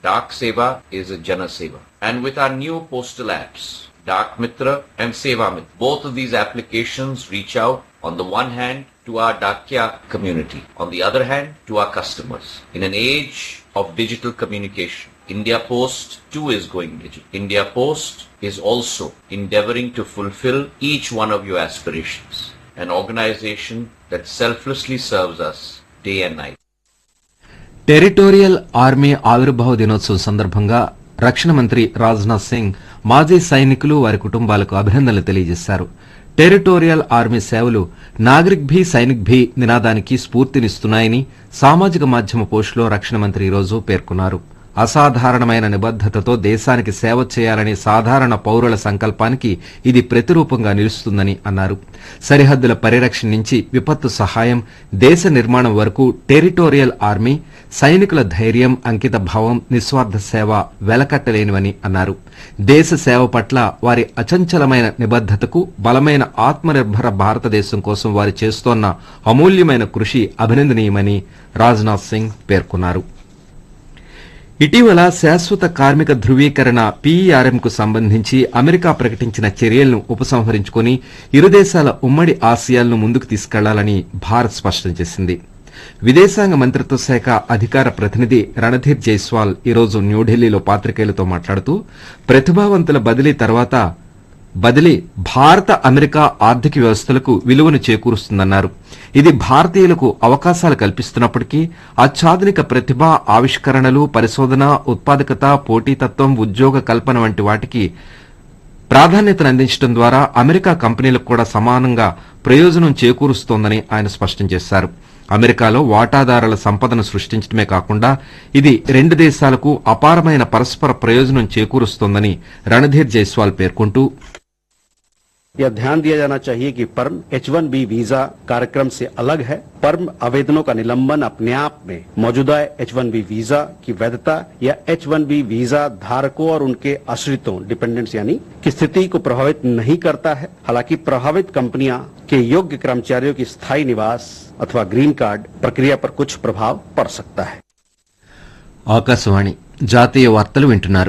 Dak Seva is a Jana Seva. And with our new postal apps, Dak Mitra and Seva Mitra, both of these applications reach out on the one hand to our Dakya community, on the other hand to our customers. In an age of digital communication, India Post too is going digital. India Post is also endeavoring to fulfill each one of your aspirations. An organization that selflessly serves us day and night. Territorial army ఆవిర్భావ దినోత్సవం సందర్భంగా రక్షణ మంత్రి రాజ్నాథ్ సింగ్ మాజీ సైనికులు వారి కుటుంబాలకు అభినందనలు తెలియజేశారు టెరిటోరియల్ ఆర్మీ సేవలు నాగరిక్ భీ సైనిక్ భీ నినాదానికి స్ఫూర్తినిస్తున్నాయని సామాజిక మాధ్యమ పోస్టులో రక్షణ మంత్రి ఈరోజు పేర్కొన్నారు అసాధారణమైన నిబద్ధతతో దేశానికి సేవ చేయాలనే సాధారణ పౌరుల సంకల్పానికి ఇది ప్రతిరూపంగా నిలుస్తుందని అన్నారు సరిహద్దుల పరిరక్షణ నుంచి విపత్తు సహాయం దేశ నిర్మాణం వరకు టెరిటోరియల్ ఆర్మీ సైనికుల ధైర్యం అంకిత భావం నిస్వార్థ సేవ వెలకట్టలేనివని అన్నారు దేశ సేవ పట్ల వారి అచంచలమైన నిబద్ధతకు బలమైన ఆత్మనిర్భర భారతదేశం కోసం వారు చేస్తోన్న అమూల్యమైన కృషి అభినందనీయమని రాజ్నాథ్ సింగ్ పేర్కొన్నారు ఇటీవల శాశ్వత కార్మిక ధృవీకరణ పీఈఆర్ఎం కు సంబంధించి అమెరికా ప్రకటించిన చర్యలను ఉపసంహరించుకుని ఇరు దేశాల ఉమ్మడి ఆశయాలను ముందుకు తీసుకెళ్లాలని భారత్ స్పష్టం చేసింది విదేశాంగ మంత్రిత్వ శాఖ అధికార ప్రతినిధి రణధీర్ జైస్వాల్ ఈరోజు న్యూఢిల్లీలో పాత్రికేయులతో మాట్లాడుతూ ప్రతిభావంతుల బదిలీ తర్వాత బదిలీ భారత అమెరికా ఆర్థిక వ్యవస్థలకు విలువను చేకూరుస్తుందన్నారు ఇది భారతీయులకు అవకాశాలు కల్పిస్తున్నప్పటికీ అత్యాధునిక ప్రతిభ ఆవిష్కరణలు పరిశోధన ఉత్పాదకత పోటీతత్వం ఉద్యోగ కల్పన వంటి వాటికి ప్రాధాన్యతను అందించడం ద్వారా అమెరికా కంపెనీలకు కూడా సమానంగా ప్రయోజనం చేకూరుస్తోందని ఆయన స్పష్టం చేశారు అమెరికాలో వాటాదారుల సంపదను సృష్టించడమే కాకుండా ఇది రెండు దేశాలకు అపారమైన పరస్పర ప్రయోజనం చేకూరుస్తోందని రణధీర్ జైస్వాల్ పేర్కొంటూ यह ध्यान दिया जाना चाहिए कि पर्म एच वन बी वीजा कार्यक्रम से अलग है पर्म आवेदनों का निलंबन अपने आप में मौजूदा एच वन बी वीजा की वैधता या एच वन बी वीजा धारकों और उनके आश्रितों डिपेंडेंट्स यानी की स्थिति को प्रभावित नहीं करता है हालांकि प्रभावित कंपनियां के योग्य कर्मचारियों की स्थायी निवास अथवा ग्रीन कार्ड प्रक्रिया पर कुछ प्रभाव पड़ सकता है ఆకాశవాణి జాతీయ వార్తలు వింటున్నారు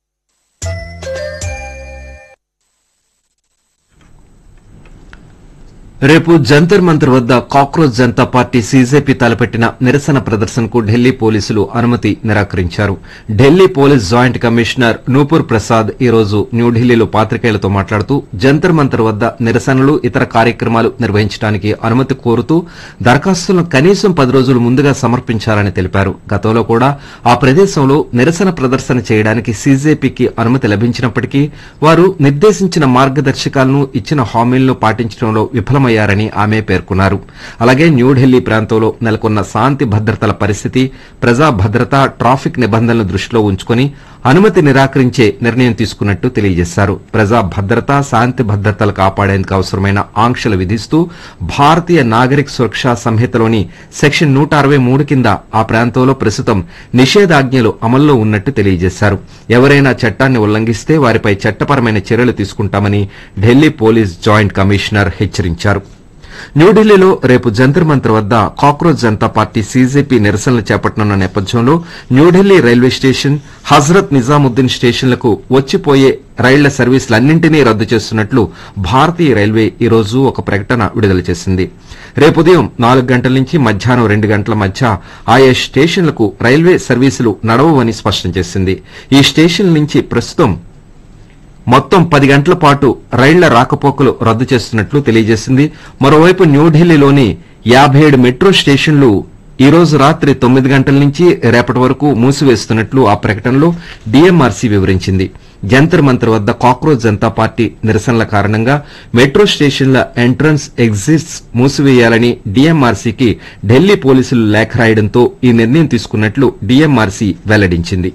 రేపు జంతర్ మంతర్ వద్ద కాక్రోచ్ జనతా పార్టీ సీజేపీ తలపెట్టిన నిరసన ప్రదర్శనకు ఢిల్లీ పోలీసులు అనుమతి నిరాకరించారు Delhi police joint commissioner Nupur Prasad ఈ రోజు న్యూఢిల్లీలో పాత్రికేయులతో మాట్లాడుతూ జంతర్ మంతర్ వద్ద నిరసనలు ఇతర కార్యక్రమాలు నిర్వహించడానికి అనుమతి కోరుతూ దరఖాస్తులను కనీసం పది రోజులు ముందుగా సమర్పించాలని తెలిపారు గతంలో కూడా ఆ ప్రదేశంలో నిరసన ప్రదర్శన చేయడానికి సీజేపీకి అనుమతి లభించినప్పటికీ వారు నిర్దేశించిన మార్గదర్శకాలను ఇచ్చిన హామీలను పాటించడంలో విఫలమయ్యారని ఆమె పేర్కొన్నారు అలాగే న్యూఢిల్లీ ప్రాంతంలో నెలకొన్న శాంతి భద్రతల పరిస్థితి ప్రజా భద్రత ట్రాఫిక్ నిబంధనలను దృష్టిలో ఉంచుకుని అనుమతి నిరాకరించే నిర్ణయం తీసుకున్నట్టు తెలియజేశారు ప్రజా భద్రత శాంతి భద్రతలు కాపాడేందుకు అవసరమైన ఆంక్షలు విధిస్తూ భారతీయ నాగరిక సురక్షా సంహితలోని సెక్షన్ నూట అరవై మూడు కింద ఆ ప్రాంతంలో ప్రస్తుతం నిషేధాజ్ఞలు అమల్లో ఉన్నట్టు తెలియజేశారు ఎవరైనా చట్టాన్ని ఉల్లంఘిస్తే వారిపై చట్టపరమైన చర్యలు తీసుకుంటామని ఢిల్లీ పోలీస్ జాయింట్ కమిషనర్ హెచ్చరించారు న్యూఢిల్లీలో రేపు జంతర్ మంతర్ వద్ద కాక్రోచ్ జనతా పార్టీ సీజేపీ నిరసనలు చేపట్టనున్న నేపథ్యంలో న్యూఢిల్లీ రైల్వే స్టేషన్ హజరత్ నిజాముద్దీన్ స్టేషన్లకు వచ్చిపోయే రైళ్ల సర్వీసులన్నింటినీ రద్దు చేస్తున్నట్లు భారతీయ రైల్వే ఈ రోజు ఒక ప్రకటన విడుదల చేసింది రేపు ఉదయం నాలుగు గంటల నుంచి మధ్యాహ్నం రెండు గంటల మధ్య ఆయా స్టేషన్లకు రైల్వే సర్వీసులు నడవవని స్పష్టం చేసింది ఈ స్టేషన్ల నుంచి ప్రస్తుతం మొత్తం పది గంటల పాటు రైళ్ల రాకపోకలు రద్దు చేస్తున్నట్లు తెలియజేసింది మరోవైపు న్యూఢిల్లీలోని యాభై ఏడు మెట్రో స్టేషన్లు ఈ రోజు రాత్రి తొమ్మిది గంటల నుంచి రేపటి వరకు మూసివేస్తున్నట్లు ఆ ప్రకటనలో డీఎంఆర్సీ వివరించింది జంతర్ మంతర్ వద్ద కాక్రోచ్ జనతా పార్టీ నిరసనల కారణంగా మెట్రో స్టేషన్ల ఎంట్రన్స్ ఎగ్జిట్స్ మూసివేయాలని డీఎంఆర్సీకి ఢిల్లీ పోలీసులు లేఖ రాయడంతో ఈ నిర్ణయం తీసుకున్నట్లు డీఎంఆర్సీ వెల్లడించింది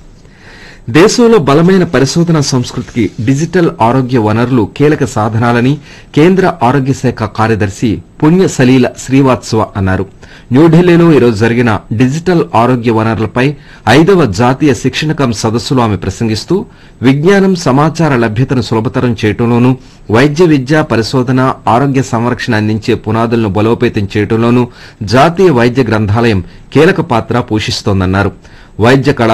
దేశంలో బలమైన పరిశోధన సంస్కృతికి డిజిటల్ ఆరోగ్య వనరులు కీలక సాధనాలని కేంద్ర ఆరోగ్య శాఖ కార్యదర్శి పుణ్య సలీల శ్రీవాత్సవ అన్నారు న్యూఢిల్లీలో ఈరోజు జరిగిన డిజిటల్ ఆరోగ్య వనరులపై ఐదవ జాతీయ శిక్షణ కం సదస్సులో ఆమె ప్రసంగిస్తూ విజ్ఞానం సమాచార లభ్యతను సులభతరం చేయడంలోనూ వైద్య విద్య పరిశోధన ఆరోగ్య సంరక్షణ అందించే పునాదులను బలోపేతం చేయడంలోనూ జాతీయ వైద్య గ్రంథాలయం కీలక పాత్ర పోషిస్తోందన్నారు వైద్య కళా